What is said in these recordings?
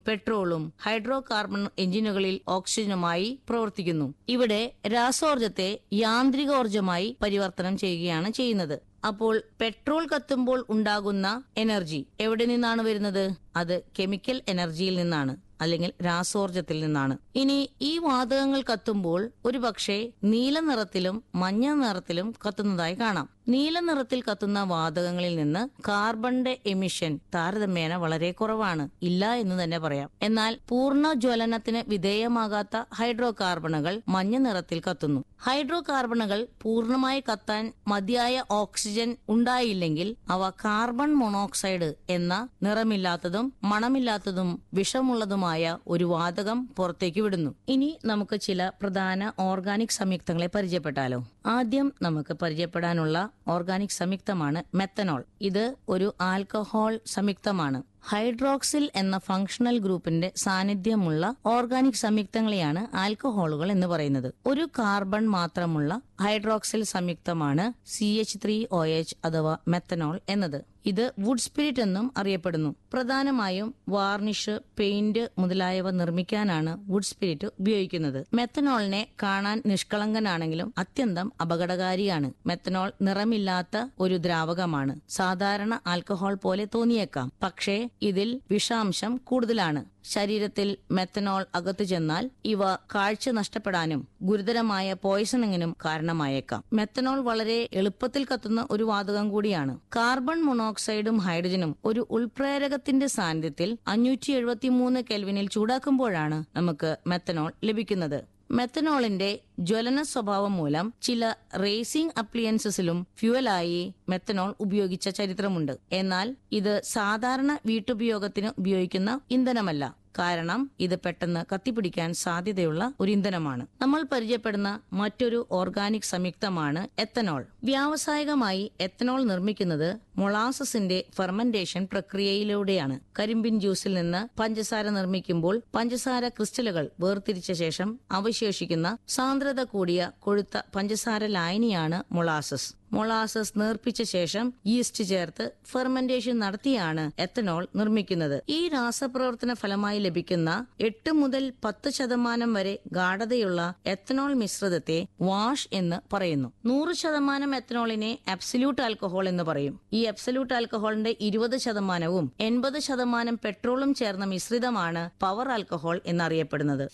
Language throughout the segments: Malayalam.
പെട്രോളും ഹൈഡ്രോ കാർബൺ എഞ്ചിനുകളിൽ ഓക്സിജനുമായി പ്രവർത്തിക്കുന്നു ഇവിടെ രാസോർജത്തെ യാന്ത്രികോർജമായി പരിവർത്തനം ചെയ്യുകയാണ് ചെയ്യുന്നത് അപ്പോൾ പെട്രോൾ കത്തുമ്പോൾ ഉണ്ടാകുന്ന എനർജി എവിടെ നിന്നാണ് വരുന്നത് അത് കെമിക്കൽ എനർജിയിൽ നിന്നാണ് അല്ലെങ്കിൽ രാസോർജത്തിൽ നിന്നാണ് ഇനി ഈ വാതകങ്ങൾ കത്തുമ്പോൾ ഒരു പക്ഷേ നീല നിറത്തിലും മഞ്ഞ നിറത്തിലും കത്തുന്നതായി കാണാം നീല നിറത്തിൽ കത്തുന്ന വാതകങ്ങളിൽ നിന്ന് കാർബണിന്റെ എമിഷൻ താരതമ്യേന വളരെ കുറവാണ് ഇല്ല എന്ന് തന്നെ പറയാം എന്നാൽ പൂർണ്ണ ജ്വലനത്തിന് വിധേയമാകാത്ത ഹൈഡ്രോ കാർബണുകൾ മഞ്ഞ നിറത്തിൽ കത്തുന്നു ഹൈഡ്രോ കാർബണുകൾ പൂർണ്ണമായി കത്താൻ മതിയായ ഓക്സിജൻ ഉണ്ടായില്ലെങ്കിൽ അവ കാർബൺ മോണോക്സൈഡ് എന്ന നിറമില്ലാത്തതും മണമില്ലാത്തതും വിഷമുള്ളതുമായ ഒരു വാതകം പുറത്തേക്ക് വിടുന്നു ഇനി നമുക്ക് ചില പ്രധാന ഓർഗാനിക് സംയുക്തങ്ങളെ പരിചയപ്പെട്ടാലോ ആദ്യം നമുക്ക് പരിചയപ്പെടാനുള്ള ഓർഗാനിക് സംയുക്തമാണ് മെത്തനോൾ ഇത് ഒരു ആൽക്കഹോൾ സംയുക്തമാണ് ഹൈഡ്രോക്സിൽ എന്ന ഫങ്ഷണൽ ഗ്രൂപ്പിന്റെ സാന്നിധ്യമുള്ള ഓർഗാനിക് സംയുക്തങ്ങളെയാണ് ആൽക്കഹോളുകൾ എന്ന് പറയുന്നത് ഒരു കാർബൺ മാത്രമുള്ള ഹൈഡ്രോക്സിൽ സംയുക്തമാണ് C H three O H അഥവാ മെത്തനോൾ എന്നത് ഇത് വുഡ് സ്പിരിറ്റ് എന്നും അറിയപ്പെടുന്നു പ്രധാനമായും വാർണിഷ് പെയിന്റ് മുതലായവ നിർമ്മിക്കാനാണ് വുഡ് സ്പിരിറ്റ് ഉപയോഗിക്കുന്നത് മെത്തനോളിനെ കാണാൻ നിഷ്കളങ്കനാണെങ്കിലും അത്യന്തം അപകടകാരിയാണ് മെത്തനോൾ നിറമില്ലാത്ത ഒരു ദ്രാവകമാണ് സാധാരണ ആൽക്കഹോൾ പോലെ തോന്നിയേക്കാം പക്ഷേ ഇതിൽ വിഷാംശം കൂടുതലാണ് ശരീരത്തിൽ മെത്തനോൾ അകത്തു ചെന്നാൽ ഇവ കാഴ്ച നഷ്ടപ്പെടാനും ഗുരുതരമായ പോയ്സണിങ്ങിനും കാരണമായേക്കാം മെത്തനോൾ വളരെ എളുപ്പത്തിൽ കത്തുന്ന ഒരു വാതകം കൂടിയാണ് കാർബൺ മോണോക്സൈഡും ഹൈഡ്രജനും ഒരു ഉൾപ്രേരകത്തിന്റെ സാന്നിധ്യത്തിൽ അഞ്ഞൂറ്റി എഴുപത്തിമൂന്ന് കെൽവിനിൽ ചൂടാക്കുമ്പോഴാണ് നമുക്ക് മെത്തനോൾ ലഭിക്കുന്നത് മെത്തനോളിന്റെ ജ്വലന സ്വഭാവം മൂലം ചില റേസിംഗ് അപ്ലിയൻസസിലും ഫ്യുവലായി മെത്തനോൾ ഉപയോഗിച്ച ചരിത്രമുണ്ട് എന്നാൽ ഇത് സാധാരണ വീട്ടുപയോഗത്തിന് ഉപയോഗിക്കുന്ന ഇന്ധനമല്ല കാരണം ഇത് പെട്ടെന്ന് കത്തിപ്പിടിക്കാൻ സാധ്യതയുള്ള ഒരു ഇന്ധനമാണ് നമ്മൾ പരിചയപ്പെടുന്ന മറ്റൊരു ഓർഗാനിക് സംയുക്തമാണ് എത്തനോൾ വ്യാവസായികമായി എത്തനോൾ നിർമ്മിക്കുന്നത് മൊളാസസിന്റെ ഫെർമെന്റേഷൻ പ്രക്രിയയിലൂടെയാണ് കരിമ്പിൻ ജ്യൂസിൽ നിന്ന് പഞ്ചസാര നിർമ്മിക്കുമ്പോൾ പഞ്ചസാര ക്രിസ്റ്റലുകൾ വേർതിരിച്ച ശേഷം അവശേഷിക്കുന്ന സാന്ദ്രത കൂടിയ കൊഴുത്ത പഞ്ചസാര ലായനിയാണ് മൊളാസസ് മൊളാസസ് നേർപ്പിച്ച ശേഷം ഈസ്റ്റ് ചേർത്ത് ഫെർമെന്റേഷൻ നടത്തിയാണ് എത്തനോൾ നിർമ്മിക്കുന്നത് ഈ രാസപ്രവർത്തന ഫലമായി ലഭിക്കുന്ന എട്ട് മുതൽ പത്ത് ശതമാനം വരെ ഗാഠതയുള്ള എത്തനോൾ മിശ്രിതത്തെ വാഷ് എന്ന് പറയുന്നു നൂറ് ശതമാനം എത്തനോളിനെ അബ്സല്യൂട്ട് ആൽക്കഹോൾ എന്ന് പറയും ഈ അബ്സല്യൂട്ട് ആൽക്കഹോളിന്റെ ഇരുപത് ശതമാനവും എൺപത് ശതമാനം പെട്രോളും ചേർന്ന മിശ്രിതമാണ് പവർ ആൽക്കഹോൾ എന്നറിയപ്പെടുന്നത്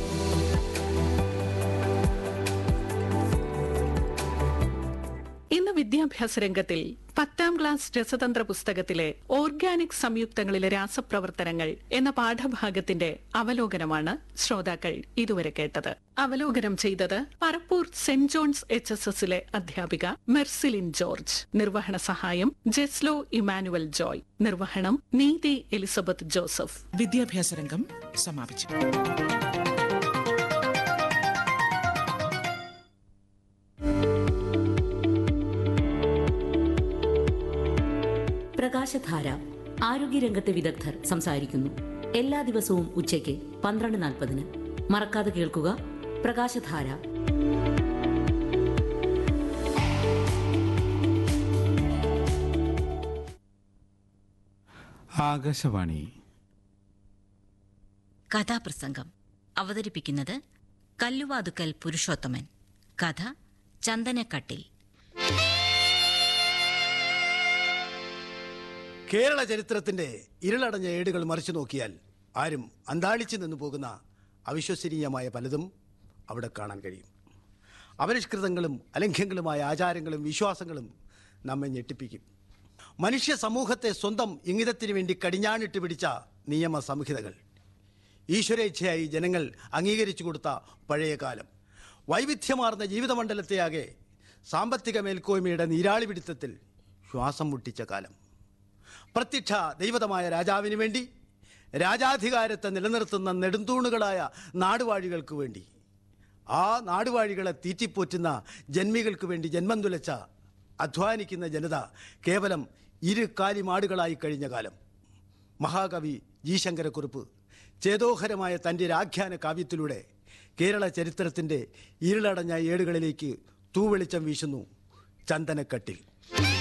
ഇന്ന് വിദ്യാഭ്യാസ രംഗത്തിൽ പത്താം ക്ലാസ് രസതന്ത്ര പുസ്തകത്തിലെ ഓർഗാനിക് സംയുക്തങ്ങളിലെ രാസപ്രവർത്തനങ്ങൾ എന്ന പാഠഭാഗത്തിന്റെ അവലോകനമാണ് ശ്രോതാക്കൾ ഇതുവരെ കേട്ടത് അവലോകനം ചെയ്തത് Parappur saint John's H S എസിലെ അധ്യാപിക മെർസിലിൻ ജോർജ് നിർവഹണ സഹായം ജെസ്ലോ ഇമാനുവൽ ജോയ് നിർവഹണം നീതി എലിസബത്ത് ജോസഫ് വിദ്യാഭ്യാസ രംഗം സമാപിച്ചു പ്രകാശധാര ആരോഗ്യരംഗത്തെ വിദഗ്ധർ സംസാരിക്കുന്നു എല്ലാ ദിവസവും ഉച്ചയ്ക്ക് പന്ത്രണ്ട് നാൽപ്പതിന് മറക്കാതെ കേൾക്കുക പ്രകാശധാര ആകാശവാണി കഥാപ്രസംഗം അവതരിപ്പിക്കുന്നത് കല്ലുവാതുക്കൽ പുരുഷോത്തമൻ കഥ ചന്ദനക്കട്ടിൽ കേരള ചരിത്രത്തിന്റെ ഇരുളടഞ്ഞ ഏടുകൾ മറിച്ചു നോക്കിയാൽ ആരും അന്താളിച്ചു നിന്നു പോകുന്ന അവിശ്വസനീയമായ പലതും അവിടെ കാണാൻ കഴിയും അപരിഷ്കൃതങ്ങളും അലംഘ്യങ്ങളുമായ ആചാരങ്ങളും വിശ്വാസങ്ങളും നമ്മെ ഞെട്ടിപ്പിക്കും മനുഷ്യ സമൂഹത്തെ സ്വന്തം ഇംഗിതത്തിന് വേണ്ടി കടിഞ്ഞാണിട്ട് പിടിച്ച നിയമ സംഹിതകൾ ഈശ്വരേച്ഛയായി ജനങ്ങൾ അംഗീകരിച്ചു കൊടുത്ത പഴയ കാലം വൈവിധ്യമാർന്ന ജീവിതമണ്ഡലത്തെയാകെ സാമ്പത്തിക മേൽക്കോയ്മയുടെ നീരാളി പിടുത്തത്തിൽ ശ്വാസം മുട്ടിച്ച കാലം പ്രത്യക്ഷ ദൈവതമായ രാജാവിന് വേണ്ടി രാജാധികാരത്തെ നിലനിർത്തുന്ന നെടുന്തൂണുകളായ നാടുവാഴികൾക്ക് വേണ്ടി ആ നാടുവാഴികളെ തീറ്റിപ്പോറ്റുന്ന ജന്മികൾക്ക് വേണ്ടി ജന്മം തുലച്ച അധ്വാനിക്കുന്ന ജനത കേവലം ഇരു കാലിമാടുകളായി കഴിഞ്ഞ കാലം മഹാകവി ജി ശങ്കരക്കുറുപ്പ് ചേതോഹരമായ തൻ്റെ രാഖ്യാന കാവ്യത്തിലൂടെ കേരള ചരിത്രത്തിൻ്റെ ഇരുളടഞ്ഞ ഏടുകളിലേക്ക് തൂവെളിച്ചം വീശുന്നു ചന്ദനക്കട്ടിൽ